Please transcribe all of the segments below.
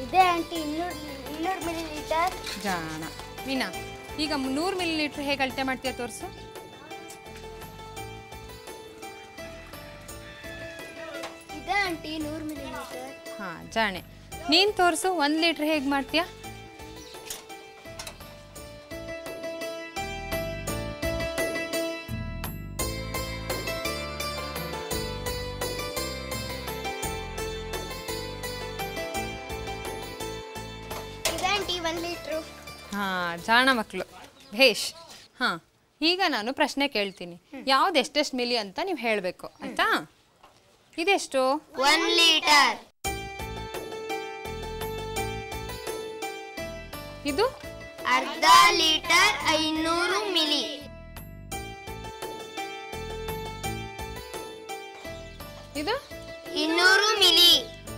ಇದೆ ಆಂಟಿ ಇನ್ನೂರು ಇನ್ನೂರು ಮಿಲಿ ಲೀಟರ್ ಜಾಣ ಮೀನಾ ಈಗ ನೂರು ಮಿಲಿ ಲೀಟ್ರ್ ಹೇಗೆ ಅಳತೆ ಮಾಡ್ತೀಯ ತೋರಿಸು ಇದೆ ಆಂಟಿ ನೂರು ಮಿಲಿ ಲೀಟರ್ ಹಾಂ ಜಾಣೆ ನೀನು ತೋರಿಸು ಒಂದು ಲೀಟ್ರ್ ಹೇಗೆ ಮಾಡ್ತೀಯಾ ಇದೆ ಆಂಟಿ ಒಂದು ಲೀಟ್ರು ಹಾಂ ಜಾಣ ಮಕ್ಕಳು ಭೇಷ್ ಹಾಂ ಈಗ ನಾನು ಪ್ರಶ್ನೆ ಕೇಳ್ತೀನಿ ಯಾವ್ದು ಎಷ್ಟೆಷ್ಟು ಮಿಲಿ ಅಂತ ನೀವು ಹೇಳಬೇಕು ಆಯ್ತಾ ಇದೆಷ್ಟು ಒನ್ ಲೀಟರ್ ಇದು ಅರ್ಧ ಲೀಟರ್ ಐನೂರು ಮಿಲಿ ಇದು ಇನ್ನೂರು ಮಿಲಿ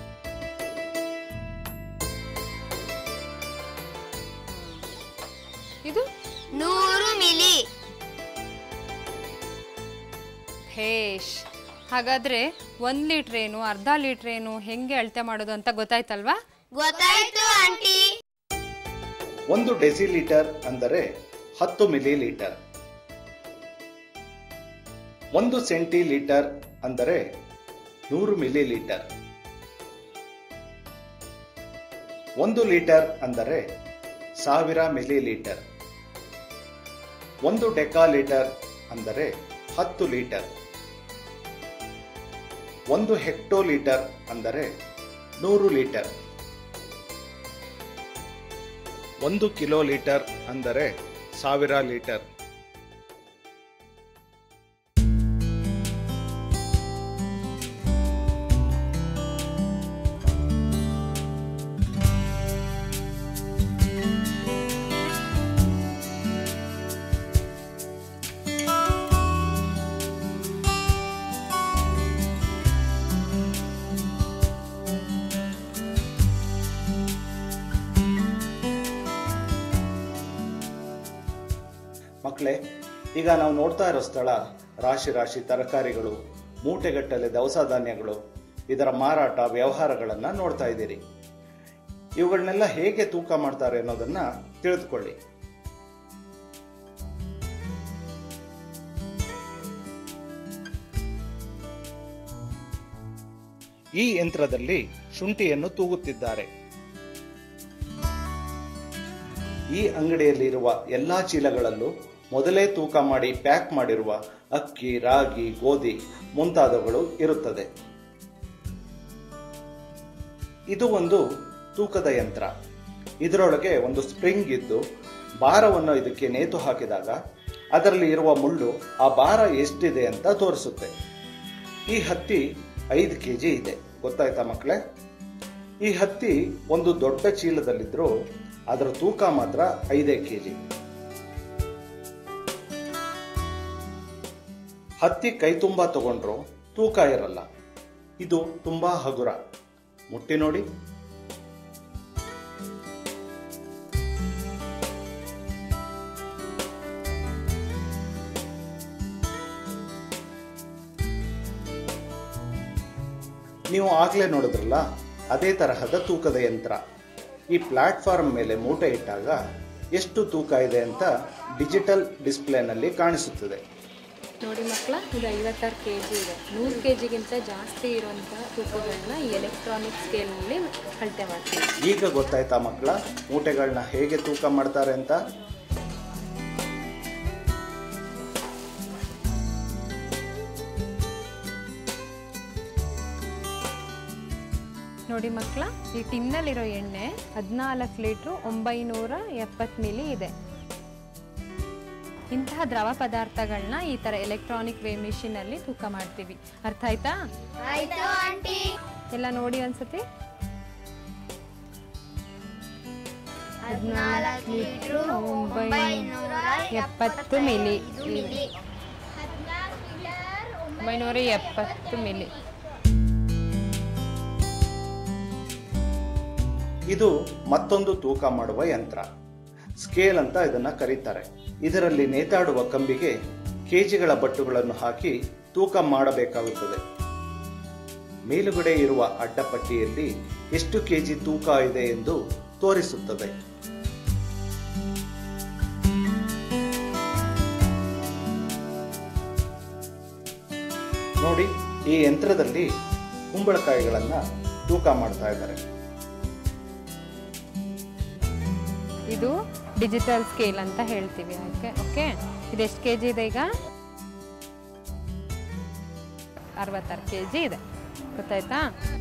ಇದು ನೂರು ಮಿಲಿ ಭೇಷ್ ಹಾಗಾದ್ರೆ ಒಂದು ಲೀಟ್ರ್ ಏನು ಅರ್ಧ ಲೀಟ್ರ್ ಏನು ಹೆಂಗೆ ಅಳತೆ ಮಾಡೋದು ಅಂತ ಗೊತ್ತಾಯ್ತಲ್ವಾ ಗೊತ್ತಾಯ್ತು ಆಂಟಿ ಒಂದು ಡೆಸಿಲೀಟರ್ ಅಂದರೆ ಹತ್ತು ಮಿಲಿ ಲೀಟರ್ ಒಂದು ಸೆಂಟಿಲೀಟರ್ ಅಂದರೆ ನೂರು ಮಿಲಿ ಲೀಟರ್ ಒಂದು ಲೀಟರ್ ಅಂದರೆ ಸಾವಿರ ಮಿಲಿ ಲೀಟರ್ ಒಂದು ಡೆಕಾಲೀಟರ್ ಅಂದರೆ ಹತ್ತು ಲೀಟರ್ ಒಂದು ಹೆಕ್ಟೋಲೀಟರ್ ಅಂದರೆ ನೂರು ಲೀಟರ್ ಒಂದು ಕಿಲೋ ಲೀಟರ್ ಅಂದರೆ ಸಾವಿರ ಲೀಟರ್ ಮಕ್ಕಳೇ ಈಗ ನಾವು ನೋಡ್ತಾ ಇರೋ ಸ್ಥಳ ರಾಶಿ ರಾಶಿ ತರಕಾರಿಗಳು ಮೂಟೆಗಟ್ಟಲೆ ದವಸ ಧಾನ್ಯಗಳು ಇದರ ಮಾರಾಟ ವ್ಯವಹಾರಗಳನ್ನ ನೋಡ್ತಾ ಇದ್ದೀರಿ ಇವುಗಳನ್ನೆಲ್ಲ ಹೇಗೆ ತೂಕ ಮಾಡ್ತಾರೆ ಅನ್ನೋದನ್ನ ತಿಳಿದುಕೊಳ್ಳಿ ಈ ಯಂತ್ರದಲ್ಲಿ ಶುಂಠಿಯನ್ನು ತೂಗುತ್ತಿದ್ದಾರೆ ಈ ಅಂಗಡಿಯಲ್ಲಿ ಇರುವ ಎಲ್ಲಾ ಚೀಲಗಳಲ್ಲೂ ಮೊದಲೇ ತೂಕ ಮಾಡಿ ಪ್ಯಾಕ್ ಮಾಡಿರುವ ಅಕ್ಕಿ ರಾಗಿ ಗೋಧಿ ಮುಂತಾದವುಗಳು ಇರುತ್ತದೆ ಇದು ಒಂದು ತೂಕದ ಯಂತ್ರ ಇದರೊಳಗೆ ಒಂದು ಸ್ಪ್ರಿಂಗ್ ಇದ್ದು ಭಾರವನ್ನು ಇದಕ್ಕೆ ನೇತು ಹಾಕಿದಾಗ ಅದರಲ್ಲಿ ಇರುವ ಮುಳ್ಳು ಆ ಭಾರ ಎಷ್ಟಿದೆ ಅಂತ ತೋರಿಸುತ್ತೆ ಈ ಹತ್ತಿ ಐದು ಕೆ ಜಿ ಇದೆ ಗೊತ್ತಾಯ್ತಾ ಮಕ್ಕಳೇ ಈ ಹತ್ತಿ ಒಂದು ದೊಡ್ಡ ಚೀಲದಲ್ಲಿದ್ರೂ ಅದರ ತೂಕ ಮಾತ್ರ ಐದೇ ಕೆ ಜಿ ಹತ್ತಿ ಕೈ ತುಂಬ ತಗೊಂಡ್ರು ತೂಕ ಇರಲ್ಲ ಇದು ತುಂಬಾ ಹಗುರ ಮುಟ್ಟಿ ನೋಡಿ ನೀವು ಆಗ್ಲೇ ನೋಡಿದ್ರಲ್ಲ ಅದೇ ತರಹದ ತೂಕದ ಯಂತ್ರ ಈ ಪ್ಲಾಟ್ಫಾರ್ಮ್ ಮೇಲೆ ಮೂಟೆ ಇಟ್ಟಾಗ ಎಷ್ಟು ತೂಕ ಇದೆ ಅಂತ ಡಿಜಿಟಲ್ ಡಿಸ್ಪ್ಲೇನಲ್ಲಿ ಕಾಣಿಸುತ್ತದೆ ನೋಡಿ ಮಕ್ಕಳ ಇದು ಐವತ್ತಾರು ಕೆ ಜಿ ಇದೆ ನೂರು ಕೆ ಜಿಗಿಂತ ಜಾಸ್ತಿ ಇರುವಂಥ ತೂಕಗಳನ್ನ ಈ ಎಲೆಕ್ಟ್ರಾನಿಕ್ ಸ್ಕೇಲ್ನಲ್ಲಿ ಅಳತೆ ಮಾಡ್ತೀವಿ ಈಗ ಗೊತ್ತಾಯ್ತಾ ಮಕ್ಕಳ ಮೂಟೆಗಳನ್ನ ಹೇಗೆ ತೂಕ ಮಾಡ್ತಾರೆ ಅಂತ ನೋಡಿ ಮಕ್ಕಳ ಈ ಟಿನ್ನಲ್ಲಿರೋ ಎಣ್ಣೆ ಹದಿನಾಲ್ಕು ಲೀಟ್ರು ಒಂಬೈನೂರ ಎಪ್ಪತ್ತು ಮಿಲಿ ಇದೆ ಇಂತಹ ದ್ರವ ಪದಾರ್ಥಗಳನ್ನ ಈ ಥರ ಎಲೆಕ್ಟ್ರಾನಿಕ್ ವೇ ಮಿಷಿನಲ್ಲಿ ತೂಕ ಮಾಡ್ತೀವಿ ಅರ್ಥ ಆಯ್ತಾ ಆಯ್ತು ಆಂಟಿ ಎಲ್ಲ ನೋಡಿ ಒಂದ್ಸತಿ ಹದಿನಾಲ್ಕು ಲೀಟ್ರು ಒಂಬೈನೂರ ಎಪ್ಪತ್ತು ಮಿಲಿ ಮಿಲಿ ಒಂಬೈನೂರ ಎಪ್ಪತ್ತು ಮಿಲಿ ಇದು ಮತ್ತೊಂದು ತೂಕ ಮಾಡುವ ಯಂತ್ರ ಸ್ಕೇಲ್ ಅಂತ ಇದನ್ನ ಕರೀತಾರೆ ಇದರಲ್ಲಿ ನೇತಾಡುವ ಕಂಬಿಗೆ ಕೆಜಿಗಳ ಬಟ್ಟುಗಳನ್ನು ಹಾಕಿ ತೂಕ ಮಾಡಬೇಕಾಗುತ್ತದೆ ಮೇಲುಗಡೆ ಇರುವ ಅಡ್ಡಪಟ್ಟಿಯಲ್ಲಿ ಎಷ್ಟು ಕೆಜಿ ತೂಕ ಇದೆ ಎಂದು ತೋರಿಸುತ್ತದೆ ನೋಡಿ ಈ ಯಂತ್ರದಲ್ಲಿ ಕುಂಬಳಕಾಯಿಗಳನ್ನ ತೂಕ ಮಾಡ್ತಾ ಇದ್ದಾರೆ ಇದು ಡಿಜಿಟಲ್ ಸ್ಕೇಲ್ ಅಂತ ಹೇಳ್ತೀವಿ ಓಕೆ ಓಕೆ ಇದೆಷ್ಟು ಕೆ ಜಿ ಇದೆ ಈಗ ಅರವತ್ತಾರು ಕೆ ಜಿ ಇದೆ ಗೊತ್ತಾಯ್ತಾ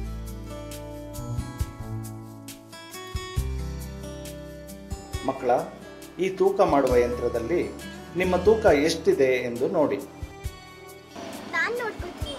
ಮಕ್ಕಳ ಈ ತೂಕ ಮಾಡುವ ಯಂತ್ರದಲ್ಲಿ ನಿಮ್ಮ ತೂಕ ಎಷ್ಟಿದೆ ಎಂದು ನೋಡಿ ನಾನ್ ನೋಡ್ಕೊತೀನಿ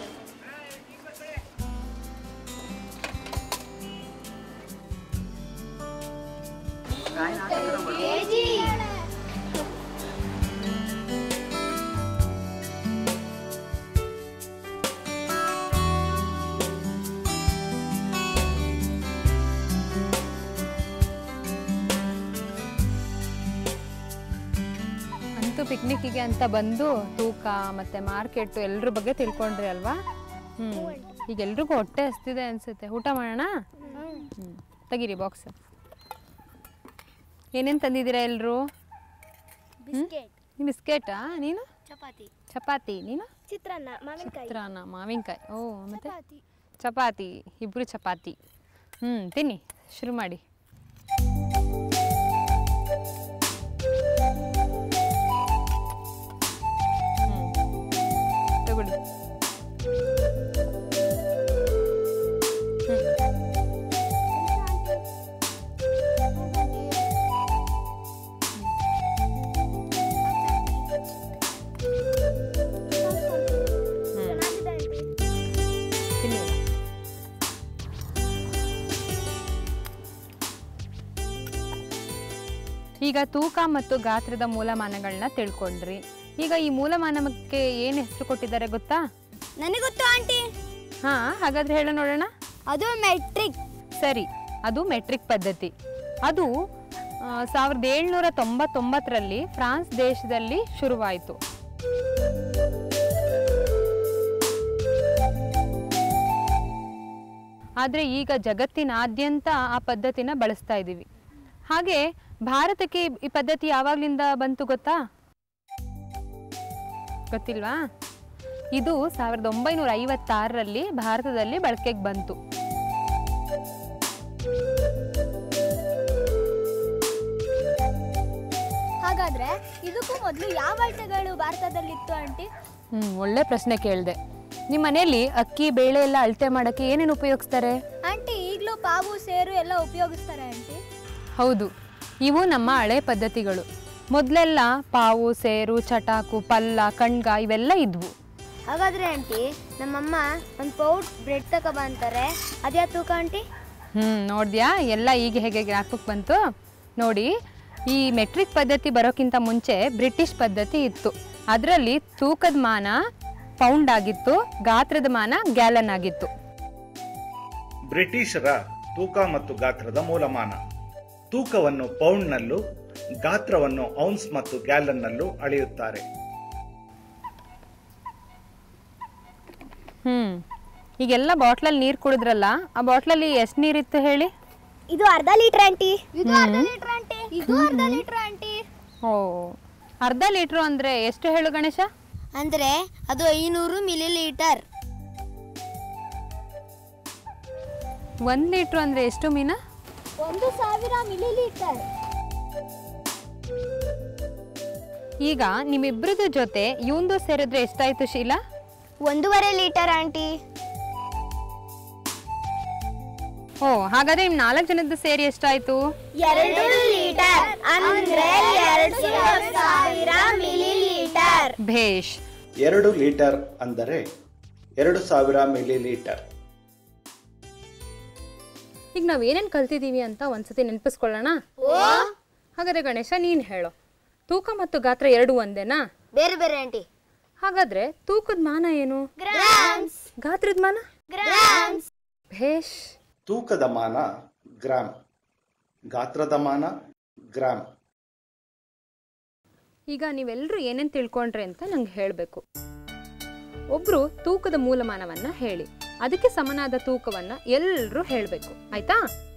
ಅಂತೂ ಪಿಕ್ನಿಕ್ಕಿಗೆ ಅಂತ ಬಂದು ತೂಕ ಮತ್ತೆ ಮಾರ್ಕೆಟ್ ಎಲ್ರ ಬಗ್ಗೆ ತಿಳ್ಕೊಂಡ್ರಿ ಅಲ್ವಾ ಹ್ಞೂ ಈಗ ಎಲ್ರಿಗೂ ಹೊಟ್ಟೆ ಹಸ್ತಿದೆ ಅನ್ಸುತ್ತೆ ಊಟ ಮಾಡೋಣ ಹ್ಞೂ ತೆಗೀರಿ ಬಾಕ್ಸ್ ಏನೇನು ತಂದಿದ್ದೀರಾ ಎಲ್ಲರೂ ಬಿಸ್ಕೆಟ್ ಬಿಸ್ಕೆಟಾ ನೀನು ಚಪಾತಿ ಚಪಾತಿ ನೀನು ಚಿತ್ರಾನ್ನ ಮಾವಿನಕಾಯಿ ಚಿತ್ರಾನ್ನ ಮಾವಿನಕಾಯಿ ಓ ಮತ್ತೆ ಚಪಾತಿ ಚಪಾತಿ ಇಬ್ಬರು ಚಪಾತಿ ಹ್ಞೂ ತಿನ್ನಿ ಶುರು ಮಾಡಿ ಹ್ಮ್. ತಗೊಳ್ಳಿ ತಿನ್ನಿ ಈಗ ತೂಕ ಮತ್ತು ಗಾತ್ರದ ಮೂಲಮಾನಗಳನ್ನ ತಿಳ್ಕೊಂಡ್ರಿ ಈಗ ಈ ಮೂಲಮಾನಕ್ಕೆ ಏನು ಹೆಸರು ಕೊಟ್ಟಿದ್ದಾರೆ ಗೊತ್ತಾ ನನಗೆ ಗೊತ್ತು ಆಂಟಿ ಹಾ ಹಾಗಾದ್ರೆ ಹೇಳ ನೋಡೋಣ ಅದು ಮೆಟ್ರಿಕ್ ಸರಿ ಅದು ಮೆಟ್ರಿಕ್ ಪದ್ಧತಿ ಅದು ಆ, ಸಾವಿರದ ಏಳ್ನೂರ ತೊಂಬತ್ತೊಂಬತ್ತರಲ್ಲಿ ಫ್ರಾನ್ಸ್ ದೇಶದಲ್ಲಿ ಶುರುವಾಯಿತು ಆದರೆ ಈಗ ಜಗತ್ತಿನಾದ್ಯಂತ ಆ ಪದ್ಧತಿನ ಬಳಸ್ತಾ ಇದ್ದೀವಿ ಹಾಗೆ ಭಾರತಕ್ಕೆ ಈ ಪದ್ಧತಿ ಯಾವಾಗಲಿಂದ ಬಂತು ಗೊತ್ತಾ ಗೊತ್ತಿಲ್ವಾ ಇದು ಸಾವಿರದ ಒಂಬೈನೂರ ಐವತ್ತಾರರಲ್ಲಿ ಭಾರತದಲ್ಲಿ ಬಳಕೆಗೆ ಬಂತು ಹಾಗಾದ್ರೆ ಇದಕ್ಕೂ ಮೊದಲು ಯಾವ ಅಳತೆಗಳು ಭಾರತದಲ್ಲಿತ್ತು ಆಂಟಿ ಹ್ಞೂ ಒಳ್ಳೆ ಪ್ರಶ್ನೆ ಕೇಳಿದೆ ನಿಮ್ಮ ಮನೆಯಲ್ಲಿ ಅಕ್ಕಿ ಬೇಳೆ ಎಲ್ಲ ಅಳತೆ ಮಾಡೋಕ್ಕೆ ಏನೇನು ಉಪಯೋಗಿಸ್ತಾರೆ ಆಂಟಿ ಈಗಲೂ ಪಾವು ಸೇರು ಎಲ್ಲ ಉಪಯೋಗಿಸ್ತಾರೆ ಆಂಟಿ ಹೌದು ಇವು ನಮ್ಮ ಹಳೆ ಪದ್ಧತಿಗಳು ಮೊದಲೆಲ್ಲ ಪಾವು ಸೇರು ಚಟಾಕು ಪಲ್ಲ ಕಣ್ಗ ಇವೆಲ್ಲ ಇದ್ವು ಹಾಗಾದ್ರೆ ಆಂಟಿ ನಮ್ಮಮ್ಮ ಒಂದು ಪೌಡ್ ಬ್ರೆಡ್ ತಗೊಬ ಅಂತಾರೆ ಅದ್ಯಾ ತೂಕ ಆಂಟಿ ಹ್ಞೂ ನೋಡಿದ್ಯಾ ಎಲ್ಲ ಈಗ ಹೇಗೆ ಜ್ಞಾಪಕಕ್ಕೆ ಬಂತು ನೋಡಿ ಈ ಮೆಟ್ರಿಕ್ ಪದ್ಧತಿ ಬರೋಕ್ಕಿಂತ ಮುಂಚೆ ಬ್ರಿಟಿಷ್ ಪದ್ಧತಿ ಇತ್ತು ಅದರಲ್ಲಿ ತೂಕದ ಮಾನ ಪೌಂಡ್ ಆಗಿತ್ತು ಗಾತ್ರದ ಮಾನ ಗ್ಯಾಲನ್ ಆಗಿತ್ತು ಬ್ರಿಟಿಷರ ತೂಕ ಮತ್ತು ಗಾತ್ರದ ಮೂಲಮಾನ ತೂಕವನ್ನು ಪೌಂಡ್ನಲ್ಲೂ ಗಾತ್ರವನ್ನು ಔನ್ಸ್ ಮತ್ತು ಗ್ಯಾಲನ್ನಲ್ಲೂ ಅಳೆಯುತ್ತಾರೆ ಹ್ಞೂ ಈಗೆಲ್ಲ ಬಾಟ್ಲಲ್ಲಿ ನೀರು ಕುಡಿದ್ರಲ್ಲ ಆ ಬಾಟ್ಲಲ್ಲಿ ಎಷ್ಟು ನೀರಿತ್ತು ಹೇಳಿ ಇದು ಅರ್ಧ ಲೀಟರ್ ಆಂಟಿ ಇದು ಅರ್ಧ ಲೀಟರ್ ಆಂಟಿ ಇದು ಅರ್ಧ ಲೀಟರ್ ಆಂಟಿ ಓ ಅರ್ಧ ಲೀಟ್ರು ಅಂದರೆ ಎಷ್ಟು ಹೇಳು ಗಣೇಶ ಅಂದ್ರೆ ಅದು ಐನೂರು ಮಿಲಿ ಲೀಟರ್ ಒಂದು ಲೀಟ್ರು ಅಂದರೆ ಎಷ್ಟು ಮೀನಾ ಒಂದು ಸಾವಿರ ಮಿಲಿ ಲೀಟರ್ ಈಗ ನಿಮ್ಮಿಬ್ರದ್ದು ಜೊತೆ ಇವಂದು ಸೇರಿದ್ರೆ ಎಷ್ಟಾಯ್ತು ಶೀಲಾ ಒಂದೂವರೆ ಲೀಟರ್ ಆಂಟಿ ಓ ಹಾಗಾದ್ರೆ ನಿಮ್ ನಾಲ್ಕು ಜನದ್ದು ಸೇರಿ ಎಷ್ಟಾಯ್ತು ಎರಡು ಲೀಟರ್ ಅಂದ್ರೆ ಎರಡು ಸಾವಿರ ಮಿಲಿ ಲೀಟರ್ ಭೇಷ್ ಎರಡು ಲೀಟರ್ ಅಂದರೆ ಎರಡು ಸಾವಿರ ಮಿಲಿ ಲೀಟರ್ ಈಗ ನಾವ್ ಏನೇನ್ ಕಲ್ತಿದೀವಿ ಅಂತ ಒಂದ್ಸತಿ ನೆನಪಿಸ್ಕೊಳ್ಳೋಣ ಹಾಗಾದ್ರೆ ಗಣೇಶ ನೀನ್ ಹೇಳು ತೂಕ ಮತ್ತು ಗಾತ್ರ ಎರಡು ಒಂದೇನಾ ಬೇರೆ ಬೇರೆ ಆಂಟಿ ಹಾಗಾದ್ರೆ ತೂಕದ ಮಾನ ಏನು ಗ್ರಾಮ್ಸ್ ಗಾತ್ರದ ಮಾನ ಗ್ರಾಮ್ಸ್ ಭೇಷ್ ತೂಕದ ಮಾನ ಗ್ರಾಮ್ ಗಾತ್ರದ ಮಾನ ಗ್ರಾಮ್ ಈಗ ನೀವೆಲ್ಲರೂ ಏನೇನು ತಿಳ್ಕೊಂಡ್ರೆ ಅಂತ ನಂಗೆ ಹೇಳಬೇಕು ಒಬ್ರು ತೂಕದ ಮೂಲಮಾನವನ್ನ ಹೇಳಿ ಅದಕ್ಕೆ ಸಮನಾದ ತೂಕವನ್ನು ಎಲ್ಲರೂ ಹೇಳಬೇಕು ಆಯ್ತಾ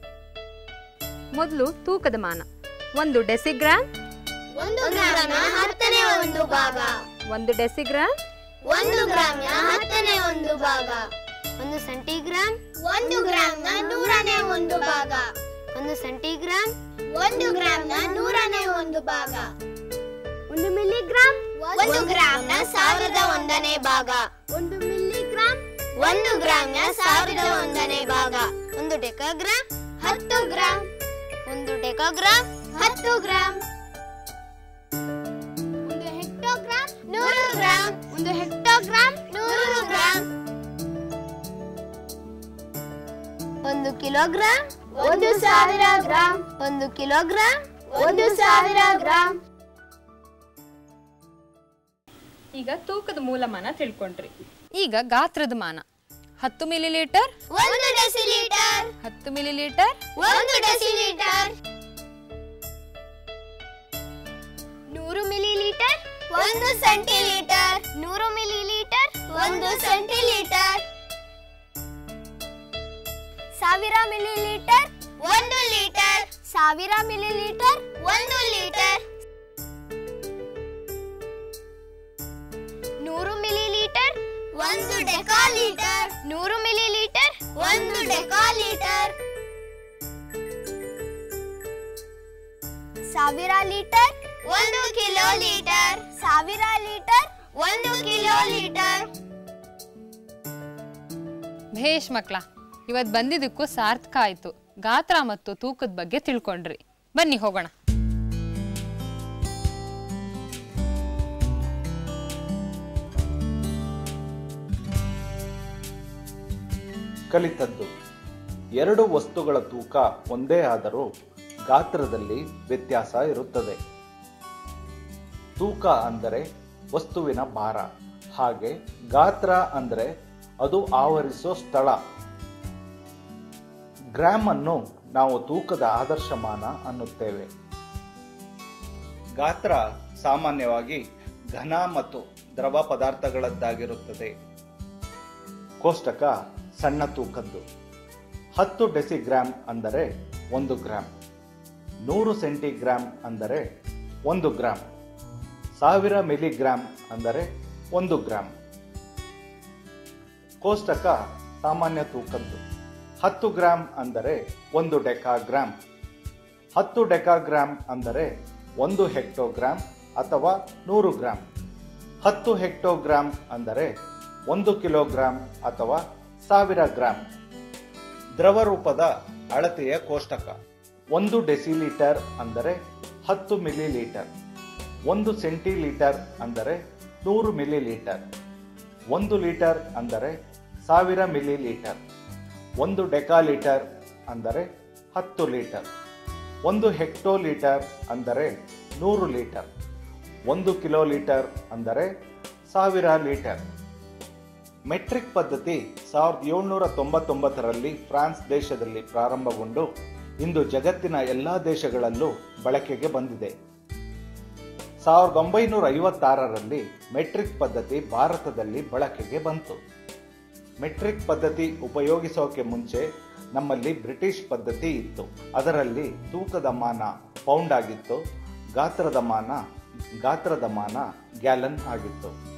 ಮೊದಲು ತೂಕದ ಮಾನ ಒಂದು ಡೆಸಿಗ್ರಾಮ್ ಒಂದು ಗ್ರಾಮ್ನ ಹತ್ತನೇ ಒಂದು ಭಾಗ ಒಂದು ಡೆಸಿಗ್ರಾಮ್ ಒಂದು ಗ್ರಾಮ್ನ ಹತ್ತನೇ ಒಂದು ಭಾಗ ಒಂದು ಸೆಂಟಿಗ್ರಾಮ್ ಒಂದು ಗ್ರಾಮ್ನ ನೂರನೇ ಒಂದು ಭಾಗ ಒಂದು ಸೆಂಟಿಗ್ರಾಮ್ ಒಂದು ಗ್ರಾಮ್ನ ನೂರನೇ ಒಂದು ಭಾಗ ಒಂದು ಮಿಲಿಗ್ರಾಮ್ ಒಂದು ಗ್ರಾಮ್ನ ಸಾವಿರದ ಒಂದನೇ ಭಾಗ ಒಂದು ಮಿಲಿಗ್ರಾಮ್ ಒಂದು ಗ್ರಾಮ್ನ ಸಾವಿರದ ಒಂದನೇ ಭಾಗ ಒಂದು ಡೆಕಾಗ್ರಾಮ್ ಹತ್ತು ಗ್ರಾಮ್ ಒಂದು ಡೆಕಾಗ್ರಾಮ್ ಹತ್ತು ಗ್ರಾಮ್ ಒಂದು ಹೆಕ್ಟೋಗ್ರಾಮ್ ನೂರು ಗ್ರಾಮ್ ಒಂದು ಹೆಕ್ಟೋಗ್ರಾಮ್ ನೂರು ಗ್ರಾಮ್ ಒಂದು ಕಿಲೋಗ್ರಾಮ್ ಒಂದು ಸಾವಿರ ಗ್ರಾಮ್ ಒಂದು ಕಿಲೋಗ್ರಾಮ್ ಒಂದು ಸಾವಿರ ಗ್ರಾಮ್ ಈಗ ತೂಕದ ಮೂಲಮಾನ ತಿಳ್ಕೊಂಡ್ರಿ ಈಗ ಗಾತ್ರದ ಮಾನ ಹತ್ತು ಮಿಲಿಲೀಟರ್ ಒಂದು ಡೆಸಿಲೀಟರ್ ಹತ್ತು ಮಿಲಿಲೀಟರ್ ಒಂದು ಡೆಸಿಲೀಟರ್ ನೂರು ಮಿಲಿಲೀಟರ್ ಒಂದು ಸೆಂಟಿಲೀಟರ್ ನೂರು ಮಿಲಿಲೀಟರ್ ಒಂದು ಸೆಂಟಿಲೀಟರ್ ಸಾವಿರ ಮಿಲಿಲೀಟರ್ ಒಂದು ಲೀಟರ್ ಸಾವಿರ ಮಿಲಿಲೀಟರ್ ಒಂದು ಲೀಟರ್ ನೂರು ಮಿಲಿಲೀಟರ್ ಒಂದು ಡೆಕಾಲೀಟರ್ ನೂರು ಮಿಲಿಲೀಟರ್ ಒಂದು ಡೆಕಾಲೀಟರ್ ಸಾವಿರ ಲೀಟರ್ ಒಂದು ಕಿಲೋ ಲೀಟರ್ ಸಾವಿರ ಲೀಟರ್ ಒಂದು ಕಿಲೋ ಲೀಟರ್ ಭೇಷ್ ಮಕ್ಳ ಇವತ್ತು ಬಂದಿದ್ದಕ್ಕೂ ಸಾರ್ಥಕ ಆಯ್ತು ಗಾತ್ರ ಮತ್ತು ತೂಕದ ಬಗ್ಗೆ ತಿಳ್ಕೊಂಡ್ರಿ ಬನ್ನಿ ಹೋಗೋಣ ಕಲಿತದ್ದು ಎರಡು ವಸ್ತುಗಳ ತೂಕ ಒಂದೇ ಆದರೂ ಗಾತ್ರದಲ್ಲಿ ವ್ಯತ್ಯಾಸ ಇರುತ್ತದೆ ತೂಕ ಅಂದರೆ ವಸ್ತುವಿನ ಭಾರ ಹಾಗೆ ಗಾತ್ರ ಅಂದರೆ ಅದು ಆವರಿಸೋ ಸ್ಥಳ ಗ್ರಾಮ್ ಅನ್ನು ನಾವು ತೂಕದ ಆದರ್ಶಮಾನ ಅನ್ನುತ್ತೇವೆ ಗಾತ್ರ ಸಾಮಾನ್ಯವಾಗಿ ಘನ ಮತ್ತು ದ್ರವ ಪದಾರ್ಥಗಳದ್ದಾಗಿರುತ್ತದೆ ಕೋಷ್ಟಕ ಸಣ್ಣ ತೂಕದ್ದು ಹತ್ತು ಡೆಸಿಗ್ರಾಮ್ ಅಂದರೆ ಒಂದು ಗ್ರಾಮ್ ನೂರು ಸೆಂಟಿಗ್ರಾಮ್ ಅಂದರೆ ಒಂದು ಗ್ರಾಮ್ ಸಾವಿರ ಮಿಲಿಗ್ರಾಮ್ ಅಂದರೆ ಒಂದು ಗ್ರಾಮ್ ಕೋಷ್ಟಕ ಸಾಮಾನ್ಯ ತೂಕದ್ದು ಹತ್ತು ಗ್ರಾಮ್ ಅಂದರೆ ಒಂದು ಡೆಕಾಗ್ರಾಮ್ ಹತ್ತು ಡೆಕಾಗ್ರಾಮ್ ಅಂದರೆ ಒಂದು ಹೆಕ್ಟೋಗ್ರಾಮ್ ಅಥವಾ ನೂರು ಗ್ರಾಮ್ ಹತ್ತು ಹೆಕ್ಟೋಗ್ರಾಮ್ ಅಂದರೆ ಒಂದು ಕಿಲೋಗ್ರಾಮ್ ಅಥವಾ ಸಾವಿರ ಗ್ರಾಮ್ ದ್ರವ ರೂಪದ ಅಳತೆಯ ಕೋಷ್ಟಕ ಒಂದು ಡೆಸಿಲೀಟರ್ ಅಂದರೆ ಹತ್ತು ಮಿಲಿಲೀಟರ್ ಒಂದು ಸೆಂಟಿಲೀಟರ್ ಅಂದರೆ ನೂರು ಮಿಲಿಲೀಟರ್ ಒಂದು ಲೀಟರ್ ಅಂದರೆ ಸಾವಿರ ಮಿಲಿಲೀಟರ್ ಒಂದು ಡೆಕಾಲೀಟರ್ ಅಂದರೆ ಹತ್ತು ಲೀಟರ್ ಒಂದು ಹೆಕ್ಟೋಲೀಟರ್ ಅಂದರೆ ನೂರು ಲೀಟರ್ ಒಂದು ಕಿಲೋಲೀಟರ್ ಅಂದರೆ ಸಾವಿರ ಲೀಟರ್ ಮೆಟ್ರಿಕ್ ಪದ್ಧತಿ ಸಾವಿರದ ಏಳ್ನೂರ ತೊಂಬತ್ತೊಂಬತ್ತರಲ್ಲಿ ಫ್ರಾನ್ಸ್ ದೇಶದಲ್ಲಿ ಪ್ರಾರಂಭಗೊಂಡು ಇಂದು ಜಗತ್ತಿನ ಎಲ್ಲ ದೇಶಗಳಲ್ಲೂ ಬಳಕೆಗೆ ಬಂದಿದೆ ಸಾವಿರದ ಒಂಬೈನೂರ ಐವತ್ತಾರರಲ್ಲಿ ಮೆಟ್ರಿಕ್ ಪದ್ಧತಿ ಭಾರತದಲ್ಲಿ ಬಳಕೆಗೆ ಬಂತು ಮೆಟ್ರಿಕ್ ಪದ್ಧತಿ ಉಪಯೋಗಿಸೋಕೆ ಮುಂಚೆ ನಮ್ಮಲ್ಲಿ ಬ್ರಿಟಿಷ್ ಪದ್ಧತಿ ಇತ್ತು ಅದರಲ್ಲಿ ತೂಕದ ಮಾನ ಪೌಂಡ್ ಆಗಿತ್ತು ಗಾತ್ರದ ಮಾನ ಗಾತ್ರದ ಮಾನ ಗ್ಯಾಲನ್ ಆಗಿತ್ತು